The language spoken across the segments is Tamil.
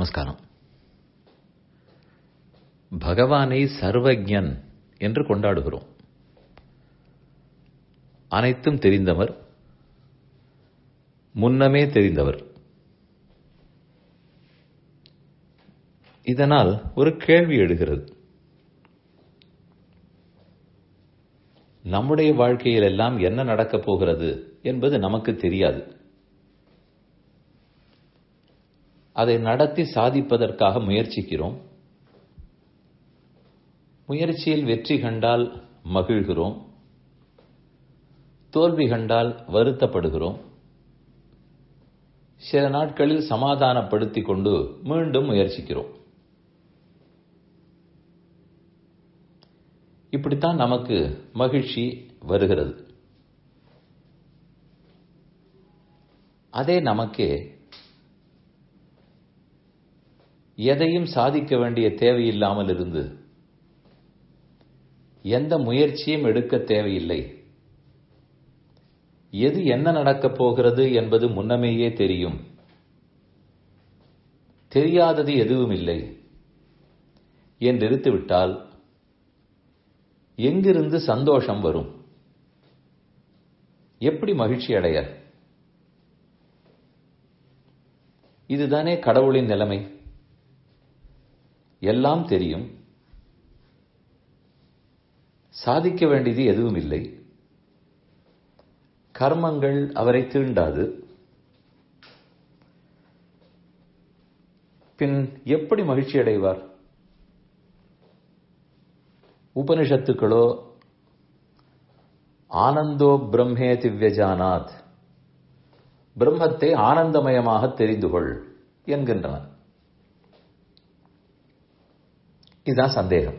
நமஸ்காரம் பகவானை சர்வஜன் என்று கொண்டாடுகிறோம் அனைத்தும் தெரிந்தவர் முன்னமே தெரிந்தவர் இதனால் ஒரு கேள்வி எழுகிறது நம்முடைய வாழ்க்கையில் எல்லாம் என்ன நடக்கப் போகிறது என்பது நமக்கு தெரியாது அதை நடத்தி சாதிப்பதற்காக முயற்சிக்கிறோம் முயற்சியில் வெற்றி கண்டால் மகிழ்கிறோம் தோல்வி கண்டால் வருத்தப்படுகிறோம் சில நாட்களில் சமாதானப்படுத்திக் கொண்டு மீண்டும் முயற்சிக்கிறோம் இப்படித்தான் நமக்கு மகிழ்ச்சி வருகிறது அதே நமக்கே எதையும் சாதிக்க வேண்டிய தேவையில்லாமல் இருந்து எந்த முயற்சியும் எடுக்க தேவையில்லை எது என்ன நடக்கப் போகிறது என்பது முன்னமேயே தெரியும் தெரியாதது எதுவும் இல்லை என்றிருத்துவிட்டால் எங்கிருந்து சந்தோஷம் வரும் எப்படி மகிழ்ச்சி அடைய இதுதானே கடவுளின் நிலைமை எல்லாம் தெரியும் சாதிக்க வேண்டியது எதுவும் இல்லை கர்மங்கள் அவரை தீண்டாது பின் எப்படி மகிழ்ச்சி அடைவார் உபனிஷத்துக்களோ ஆனந்தோ பிரம்மே திவ்யஜானாத் பிரம்மத்தை ஆனந்தமயமாக தெரிந்து கொள் என்கின்றன இதுதான் சந்தேகம்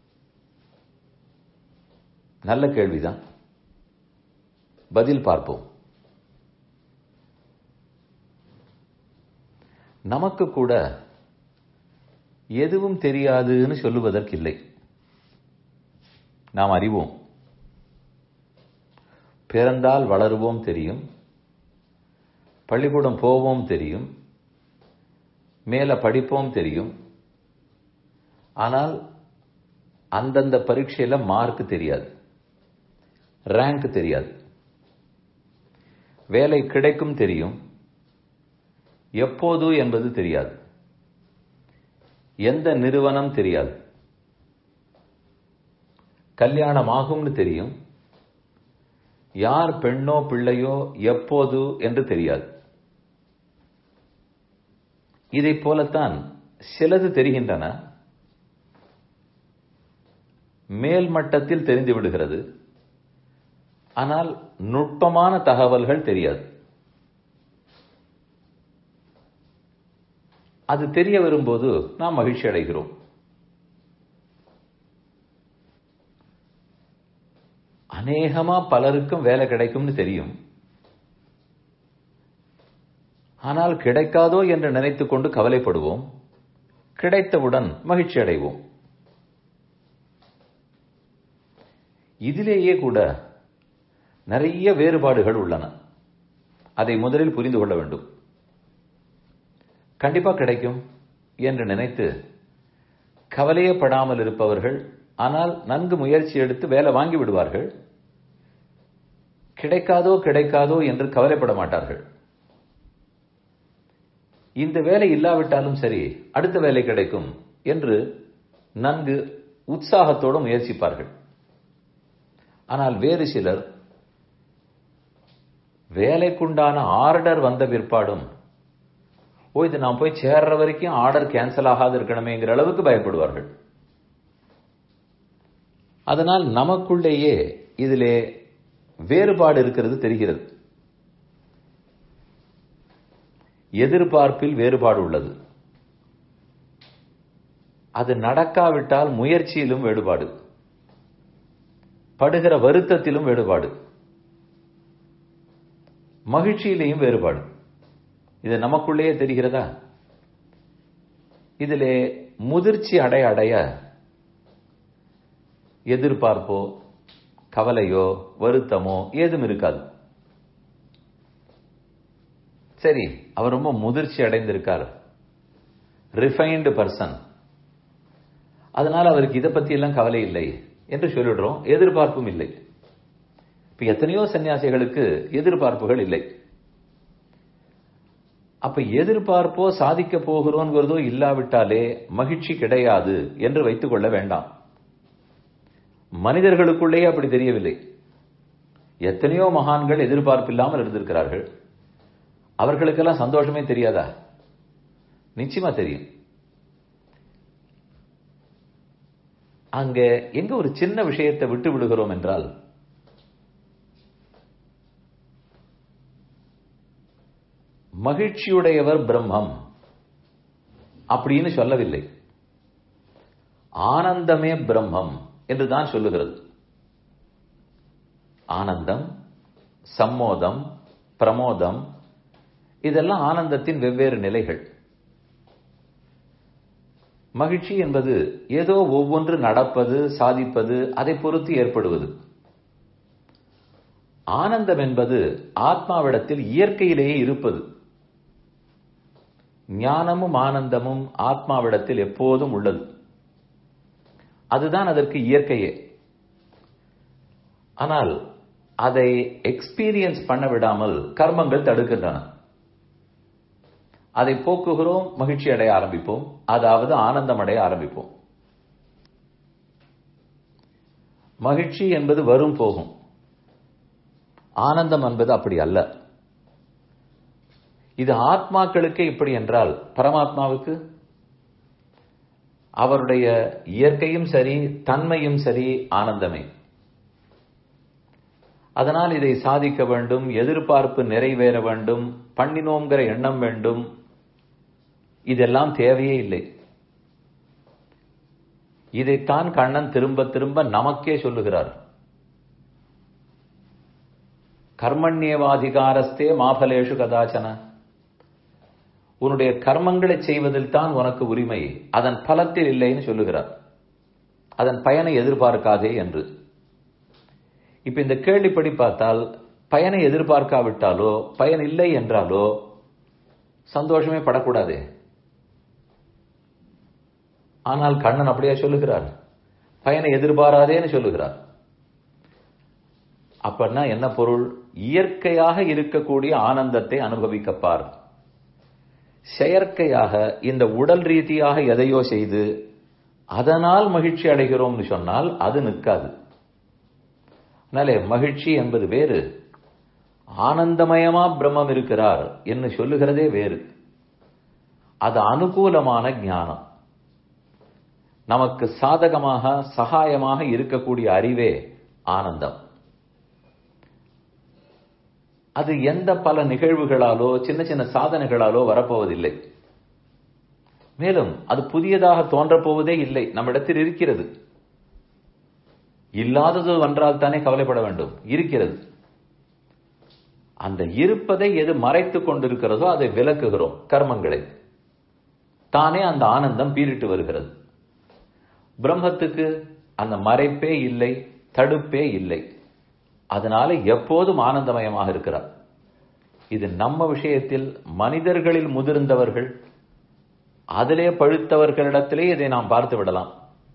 நல்ல கேள்விதான் பதில் பார்ப்போம் நமக்கு கூட எதுவும் தெரியாதுன்னு சொல்லுவதற்கில்லை நாம் அறிவோம் பிறந்தால் வளருவோம் தெரியும் பள்ளிக்கூடம் போவோம் தெரியும் மேல படிப்போம் தெரியும் ஆனால் அந்தந்த பரீட்சையில மார்க் தெரியாது ரேங்க் தெரியாது வேலை கிடைக்கும் தெரியும் எப்போது என்பது தெரியாது எந்த நிறுவனம் தெரியாது கல்யாணம் ஆகும்னு தெரியும் யார் பெண்ணோ பிள்ளையோ எப்போது என்று தெரியாது இதை போலத்தான் சிலது தெரிகின்றன மேல் மட்டத்தில் தெரிந்து விடுகிறது ஆனால் நுட்பமான தகவல்கள் தெரியாது அது தெரிய வரும்போது நாம் மகிழ்ச்சி அடைகிறோம் அநேகமா பலருக்கும் வேலை கிடைக்கும்னு தெரியும் ஆனால் கிடைக்காதோ என்று நினைத்துக் கொண்டு கவலைப்படுவோம் கிடைத்தவுடன் மகிழ்ச்சி அடைவோம் இதிலேயே கூட நிறைய வேறுபாடுகள் உள்ளன அதை முதலில் புரிந்து கொள்ள வேண்டும் கண்டிப்பா கிடைக்கும் என்று நினைத்து கவலையப்படாமல் இருப்பவர்கள் ஆனால் நன்கு முயற்சி எடுத்து வேலை வாங்கி விடுவார்கள் கிடைக்காதோ கிடைக்காதோ என்று கவலைப்பட மாட்டார்கள் இந்த வேலை இல்லாவிட்டாலும் சரி அடுத்த வேலை கிடைக்கும் என்று நன்கு உற்சாகத்தோடு முயற்சிப்பார்கள் ஆனால் வேறு சிலர் வேலைக்குண்டான ஆர்டர் வந்த பிற்பாடும் ஓ இது நான் போய் சேர்ற வரைக்கும் ஆர்டர் கேன்சல் ஆகாது இருக்கணுமேங்கிற அளவுக்கு பயப்படுவார்கள் அதனால் நமக்குள்ளேயே இதிலே வேறுபாடு இருக்கிறது தெரிகிறது எதிர்பார்ப்பில் வேறுபாடு உள்ளது அது நடக்காவிட்டால் முயற்சியிலும் வேறுபாடு படுகிற வருத்தத்திலும் வேறுபாடு மகிழ்ச்சியிலேயும் வேறுபாடு இது நமக்குள்ளேயே தெரிகிறதா இதிலே முதிர்ச்சி அடைய அடைய எதிர்பார்ப்போ கவலையோ வருத்தமோ ஏதும் இருக்காது சரி அவர் ரொம்ப முதிர்ச்சி அடைந்திருக்கார் ரிஃபைன்டு பர்சன் அதனால அவருக்கு இதை பத்தி எல்லாம் கவலை இல்லை என்று சொல்லிடுறோம் எதிர்பார்ப்பும் இல்லை இப்ப எத்தனையோ சன்னியாசிகளுக்கு எதிர்பார்ப்புகள் இல்லை அப்ப எதிர்பார்ப்போ சாதிக்க போகிறோங்கிறதோ இல்லாவிட்டாலே மகிழ்ச்சி கிடையாது என்று வைத்துக் கொள்ள வேண்டாம் மனிதர்களுக்குள்ளேயே அப்படி தெரியவில்லை எத்தனையோ மகான்கள் எதிர்பார்ப்பு இல்லாமல் இருந்திருக்கிறார்கள் அவர்களுக்கெல்லாம் சந்தோஷமே தெரியாதா நிச்சயமா தெரியும் அங்க எங்க ஒரு சின்ன விஷயத்தை விட்டு விடுகிறோம் என்றால் மகிழ்ச்சியுடையவர் பிரம்மம் அப்படின்னு சொல்லவில்லை ஆனந்தமே பிரம்மம் என்றுதான் சொல்லுகிறது ஆனந்தம் சம்மோதம் பிரமோதம் இதெல்லாம் ஆனந்தத்தின் வெவ்வேறு நிலைகள் மகிழ்ச்சி என்பது ஏதோ ஒவ்வொன்று நடப்பது சாதிப்பது அதை பொறுத்து ஏற்படுவது ஆனந்தம் என்பது ஆத்மாவிடத்தில் இயற்கையிலேயே இருப்பது ஞானமும் ஆனந்தமும் ஆத்மாவிடத்தில் எப்போதும் உள்ளது அதுதான் அதற்கு இயற்கையே ஆனால் அதை எக்ஸ்பீரியன்ஸ் பண்ண விடாமல் கர்மங்கள் தடுக்கின்றன அதை போக்குகிறோம் மகிழ்ச்சி அடைய ஆரம்பிப்போம் அதாவது ஆனந்தம் அடைய ஆரம்பிப்போம் மகிழ்ச்சி என்பது வரும் போகும் ஆனந்தம் என்பது அப்படி அல்ல இது ஆத்மாக்களுக்கே இப்படி என்றால் பரமாத்மாவுக்கு அவருடைய இயற்கையும் சரி தன்மையும் சரி ஆனந்தமே அதனால் இதை சாதிக்க வேண்டும் எதிர்பார்ப்பு நிறைவேற வேண்டும் பண்ணினோங்கிற எண்ணம் வேண்டும் இதெல்லாம் தேவையே இல்லை இதைத்தான் கண்ணன் திரும்ப திரும்ப நமக்கே சொல்லுகிறார் கர்மண்யேவாதிகாரஸ்தே மாபலேஷு கதாச்சன உன்னுடைய கர்மங்களை செய்வதில் தான் உனக்கு உரிமை அதன் பலத்தில் இல்லைன்னு சொல்லுகிறார் அதன் பயனை எதிர்பார்க்காதே என்று இப்ப இந்த கேள்விப்படி பார்த்தால் பயனை எதிர்பார்க்காவிட்டாலோ பயன் இல்லை என்றாலோ சந்தோஷமே படக்கூடாதே ஆனால் கண்ணன் அப்படியா சொல்லுகிறார் பயனை எதிர்பாராதேன்னு சொல்லுகிறார் அப்படின்னா என்ன பொருள் இயற்கையாக இருக்கக்கூடிய ஆனந்தத்தை அனுபவிக்கப்பார் செயற்கையாக இந்த உடல் ரீதியாக எதையோ செய்து அதனால் மகிழ்ச்சி அடைகிறோம்னு சொன்னால் அது நிற்காது அதனாலே மகிழ்ச்சி என்பது வேறு ஆனந்தமயமா பிரம்மம் இருக்கிறார் என்று சொல்லுகிறதே வேறு அது அனுகூலமான ஞானம் நமக்கு சாதகமாக சகாயமாக இருக்கக்கூடிய அறிவே ஆனந்தம் அது எந்த பல நிகழ்வுகளாலோ சின்ன சின்ன சாதனைகளாலோ வரப்போவதில்லை மேலும் அது புதியதாக தோன்றப்போவதே இல்லை நம்மிடத்தில் இருக்கிறது இல்லாதது ஒன்றால் தானே கவலைப்பட வேண்டும் இருக்கிறது அந்த இருப்பதை எது மறைத்துக் கொண்டிருக்கிறதோ அதை விலக்குகிறோம் கர்மங்களை தானே அந்த ஆனந்தம் பீரிட்டு வருகிறது பிரம்மத்துக்கு அந்த மறைப்பே இல்லை தடுப்பே இல்லை அதனால எப்போதும் ஆனந்தமயமாக இருக்கிறார் இது நம்ம விஷயத்தில் மனிதர்களில் முதிர்ந்தவர்கள் அதிலே பழுத்தவர்களிடத்திலே இதை நாம் பார்த்து விடலாம்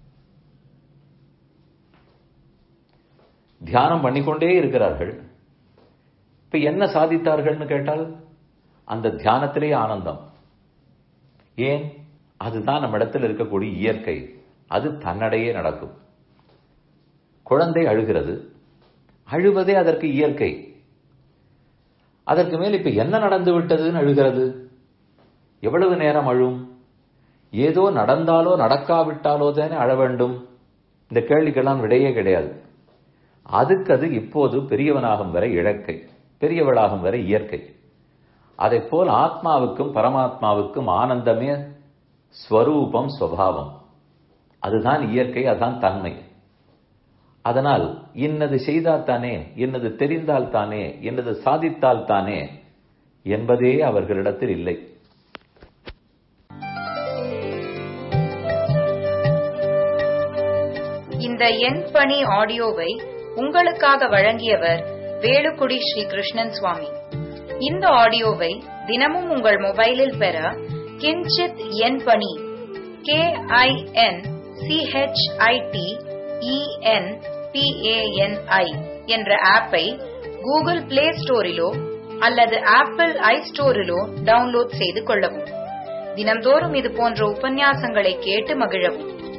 தியானம் பண்ணிக்கொண்டே இருக்கிறார்கள் இப்ப என்ன சாதித்தார்கள்னு கேட்டால் அந்த தியானத்திலே ஆனந்தம் ஏன் அதுதான் நம்ம இடத்தில் இருக்கக்கூடிய இயற்கை அது தன்னடையே நடக்கும் குழந்தை அழுகிறது அழுவதே அதற்கு இயற்கை அதற்கு மேல் இப்ப என்ன நடந்து விட்டதுன்னு அழுகிறது எவ்வளவு நேரம் அழும் ஏதோ நடந்தாலோ நடக்காவிட்டாலோ தானே அழ வேண்டும் இந்த கேள்விக்கெல்லாம் விடையே கிடையாது அதுக்கு அது இப்போது பெரியவனாகும் வரை இழக்கை பெரியவளாகும் வரை இயற்கை அதை போல் ஆத்மாவுக்கும் பரமாத்மாவுக்கும் ஆனந்தமே ஸ்வரூபம் ஸ்வபாவம் அதுதான் இயற்கை அதுதான் தன்மை அதனால் இன்னது செய்தால் தானே இன்னது தெரிந்தால் தானே இன்னது சாதித்தால் தானே என்பதே அவர்களிடத்தில் இல்லை இந்த எண் பணி ஆடியோவை உங்களுக்காக வழங்கியவர் வேலுக்குடி ஸ்ரீ கிருஷ்ணன் சுவாமி இந்த ஆடியோவை தினமும் உங்கள் மொபைலில் பெற கிஞ்சித் என் பணி கே ஐ என் சிஹெச்ஐடி இஎன் பிஏஎன்ஐ என்ற ஆப்பை கூகுள் பிளே ஸ்டோரிலோ அல்லது ஆப்பிள் ஐ ஸ்டோரிலோ டவுன்லோட் செய்து கொள்ளவும் தினம்தோறும் இது போன்ற உபன்யாசங்களை கேட்டு மகிழவும்